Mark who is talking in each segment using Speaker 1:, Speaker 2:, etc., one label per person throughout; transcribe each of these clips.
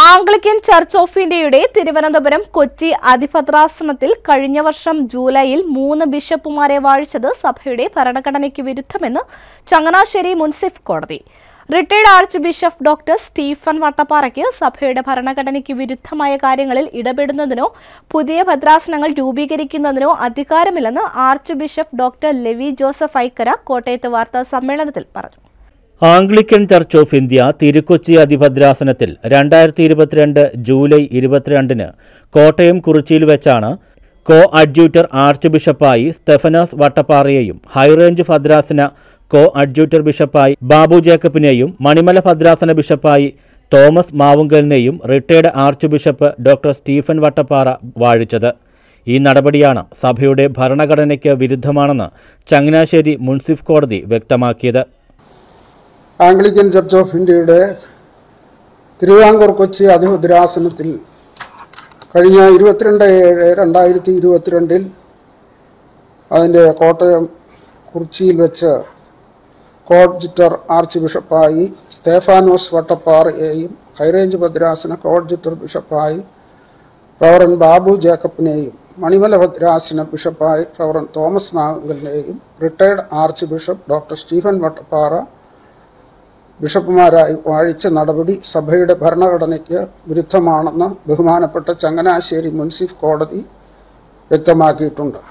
Speaker 1: Anglican church of ഇന്ത്യയുടെ തിരുവനന്തപുരം കൊച്ചി അതിഭദ്രാസനത്തിൽ കഴിഞ്ഞ വർഷം ജൂലൈയിൽ മൂന്ന് ബിഷപ്പുമാരെ വാഴിച്ചത് സഭയുടെ ഭരണഘടനയ്ക്ക് വിരുദ്ധമെന്ന് ചങ്ങനാശ്ശേരി മുൻസിഫ് കോടതി retired archbishop doctor Stephen വട്ടപ്പാറയ്ക്ക് സഭയുടെ ഭരണഘടനയ്ക്ക് വിരുദ്ധമായ കാര്യങ്ങളിൽ ഇടപെടുന്നതിനോ പുതിയ ഭദ്രാസനങ്ങൾ രൂപീകരിക്കുന്നതിനോ അധികാരമില്ലെന്ന് archbishop doctor Levi Joseph Aikkara കോട്ടയത്ത് വാർത്താ സമ്മേളനത്തിൽ പറഞ്ഞു
Speaker 2: Anglican church of India Thirukochi അതിഭദ്രാസനത്തിൽ രണ്ടായിരത്തി ഇരുപത്തിരണ്ട് ജൂലൈ ഇരുപത്തിരണ്ടിന് കോട്ടയം കുറിച്ചിയിൽ വെച്ചാണ് കോ അഡ്ജ്യൂട്ടർ ആർച്ച് ബിഷപ്പായി സ്തെഫനോസ് വട്ടപ്പാറയെയും ഹൈറേഞ്ച് ഭദ്രാസന കോ അഡ്ജ്യൂട്ടർ ബിഷപ്പായി ബാബു ജേക്കബിനെയും മണിമല ഭദ്രാസന ബിഷപ്പായി തോമസ് മാവുങ്കലിനെയും retired archbishop doctor Stephen Vattappara വാഴിച്ചത് ഈ നടപടിയാണ് സഭയുടെ ഭരണഘടനയ്ക്ക് വിരുദ്ധമാണെന്ന് ചങ്ങനാശ്ശേരി മുൻസിഫ് കോടതി വ്യക്തമാക്കിയത്
Speaker 3: ആംഗ്ലിക്കൻ ചർച്ച് ഓഫ് ഇന്ത്യയുടെ തിരുവിതാംകൂർ കൊച്ചി അതിഭദ്രാസനത്തിൽ കഴിഞ്ഞ ഇരുപത്തിരണ്ട് ഏഴ് രണ്ടായിരത്തി ഇരുപത്തിരണ്ടിൽ അതിൻ്റെ കോട്ടയം കുർച്ചിയിൽ വെച്ച് കോഡ്ജിറ്റർ ആർച്ച് ബിഷപ്പായി സ്തേഫാനോസ് വട്ടപ്പാറയെയും ഹൈറേഞ്ച് ഭദ്രാസന കോഡ്ജിറ്റർ ബിഷപ്പായി റവറൻ ബാബു ജേക്കബിനെയും മണിമല ഭദ്രാസന ബിഷപ്പായി റവറൻ തോമസ് മാങ്കലിനെയും retired archbishop doctor Stephen Vattappara ബിഷപ്പുമാരായി വാഴിച്ച നടപടി സഭയുടെ ഭരണഘടനയ്ക്ക് വിരുദ്ധമാണെന്ന് ബഹുമാനപ്പെട്ട ചങ്ങനാശ്ശേരി മുൻസിഫ് കോടതി വ്യക്തമാക്കിയിട്ടുണ്ട്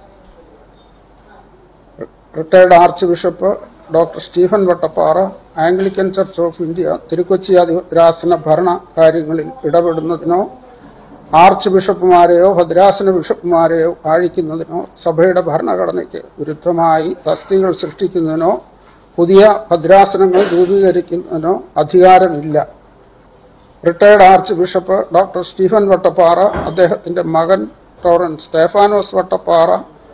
Speaker 3: retired archbishop doctor Stephen Vattappara Anglican church of India Thirukochi അതിരാസന ഭരണ കാര്യങ്ങളിൽ ഇടപെടുന്നതിനോ ആർച്ച് ബിഷപ്പുമാരെയോ ഭദ്രാസന ബിഷപ്പുമാരെയോ ആഴിക്കുന്നതിനോ സഭയുടെ ഭരണഘടനയ്ക്ക് വിരുദ്ധമായി തസ്തികൾ സൃഷ്ടിക്കുന്നതിനോ പുതിയ ഭദ്രാസനങ്ങൾ രൂപീകരിക്കുന്നതിനോ അധികാരമില്ല retired archbishop doctor Stephen Vattappara അദ്ദേഹത്തിൻ്റെ മകൻ reverend Stephanos Vattappara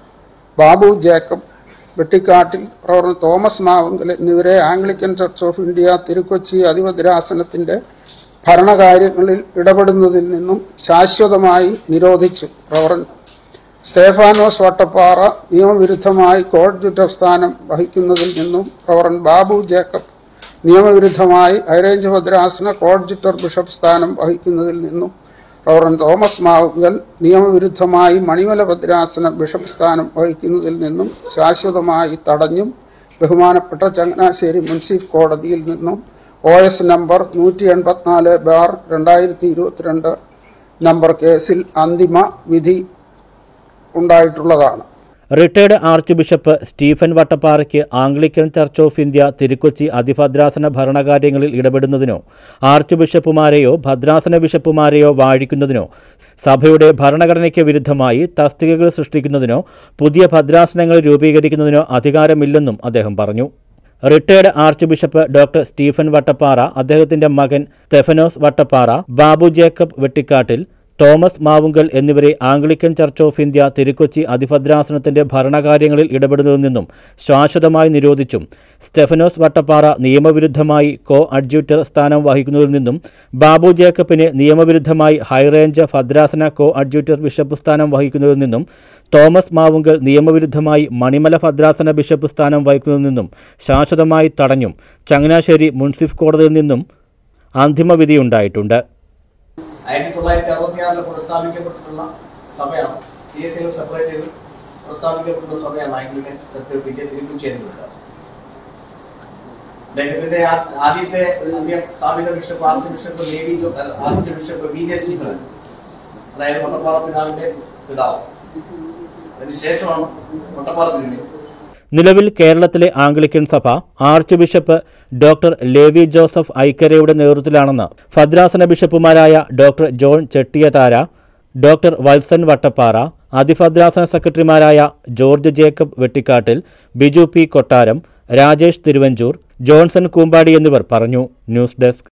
Speaker 3: Babu Jacob Vettikkattil reverend Thomas Mavunkal എന്നിവരെ Anglican church of India Thirukochi അതിഭദ്രാസനത്തിൻ്റെ ഭരണകാര്യങ്ങളിൽ ഇടപെടുന്നതിൽ നിന്നും ശാശ്വതമായി നിരോധിച്ചു റവറൻ സ്തേഫാനോസ് വട്ടപ്പാറ നിയമവിരുദ്ധമായി കോഡ്ജുറ്റർ സ്ഥാനം വഹിക്കുന്നതിൽ നിന്നും റവറൻ ബാബു ജേക്കബ് നിയമവിരുദ്ധമായി ഹൈറേഞ്ച് ഭദ്രാസന കോഡ്ജുറ്റർ ബിഷപ്പ് സ്ഥാനം വഹിക്കുന്നതിൽ നിന്നും റവറൻ തോമസ് മാവുങ്കൽ നിയമവിരുദ്ധമായി മണിമല ഭദ്രാസന ബിഷപ്പ് സ്ഥാനം വഹിക്കുന്നതിൽ നിന്നും ശാശ്വതമായി തടഞ്ഞും ബഹുമാനപ്പെട്ട ചങ്ങനാശ്ശേരി മുൻസിഫ് കോടതിയിൽ നിന്നും ഒ എസ് നമ്പർ നൂറ്റി എൺപത്തിനാല് ബാർ രണ്ടായിരത്തി ഇരുപത്തിരണ്ട് നമ്പർ കേസിൽ അന്തിമ വിധി ഉണ്ടായിട്ടുള്ളതാണ്
Speaker 2: റിട്ടയർഡ് ആർച്ച് ബിഷപ്പ് സ്റ്റീഫൻ വട്ടപ്പാറയ്ക്ക് Anglican church of India Thirukochi അതിഭദ്രാസന ഭരണകാര്യങ്ങളിൽ ഇടപെടുന്നതിനോ ആർച്ച് ബിഷപ്പുമാരെയോ ഭദ്രാസന ബിഷപ്പുമാരെയോ വാഴിക്കുന്നതിനോ സഭയുടെ ഭരണഘടനയ്ക്ക് വിരുദ്ധമായി തസ്തികകൾ സൃഷ്ടിക്കുന്നതിനോ പുതിയ ഭദ്രാസനങ്ങൾ രൂപീകരിക്കുന്നതിനോ അധികാരമില്ലെന്നും അദ്ദേഹം പറഞ്ഞു retired archbishop doctor Stephen Vattappara അദ്ദേഹത്തിന്റെ മകൻ Stephanos Vattappara Babu Jacob Vettikkattil Thomas Mavunkal എന്നിവരെ Anglican church of India Thirukochi അതിഭദ്രാസനത്തിന്റെ ഭരണകാര്യങ്ങളിൽ ഇടപെടുന്നതിൽ നിന്നും ശാശ്വതമായി നിരോധിച്ചും സ്റ്റെഫനോസ് വട്ടപ്പാറ നിയമവിരുദ്ധമായി കോ അഡ്ജ്യൂട്ടർ സ്ഥാനം വഹിക്കുന്നതിൽ നിന്നും ബാബു ജേക്കബിനെ നിയമവിരുദ്ധമായി ഹൈറേഞ്ച് ഭദ്രാസന കോ അഡ്ജ്യൂട്ടർ ബിഷപ്പ് സ്ഥാനം വഹിക്കുന്നതിൽ നിന്നും തോമസ് മാവുങ്കൽ നിയമവിരുദ്ധമായി മണിമല ഭദ്രാസന ബിഷപ്പ് സ്ഥാനം വഹിക്കുന്നതിൽ നിന്നും ശാശ്വതമായി തടഞ്ഞും ചങ്ങനാശ്ശേരി മുൻസിഫ് കോടതിയിൽ നിന്നും അന്തിമവിധിയുണ്ടായിട്ടുണ്ട്
Speaker 4: ആയിരത്തി തൊള്ളായിരത്തി അറുപത്തിയാറിൽ പുനഃസ്ഥാപിക്കപ്പെട്ടിട്ടുള്ള സഭയാണ് സി എസ് ഐ സെപ്പറേറ്റ് ചെയ്ത് പുനഃസ്ഥാപിക്കപ്പെട്ടുള്ള സഭയാണ് ആംഗ്ലിക്കൻ ഇന്ത്യ തിരുക്കുച്ചേരിയിലുള്ളത് അദ്ദേഹത്തിന്റെ ആ- ആദ്യത്തെ ഒരു ഇന്ത്യ സ്ഥാപിത ബിഷപ്പ് ആർച്ച് ബിഷപ്പ് ലേവി ജോ- അല്ല, archbishop V J Stephen അതായത് വട്ടപ്പാറ പിതാവിന്റെ പിതാവ് അതിനുശേഷമാണ് വട്ടപ്പാറ തിരുമേനി
Speaker 2: നിലവിൽ കേരളത്തിലെ ആംഗ്ലിക്കൻ സഭ archbishop doctor Levi Joseph ഐക്കരയുടെ നേതൃത്വത്തിലാണെന്ന് ഭദ്രാസന ബിഷപ്പുമാരായ doctor John Chettiyathara doctor Valsan Vattappara അതിഭദ്രാസന സെക്രട്ടറിമാരായ George Jacob Vettikkattil Biju P Kottaram Rajesh Thiruvanchoor Johnson Koompadi എന്നിവർ പറഞ്ഞു ന്യൂസ് ഡെസ്ക്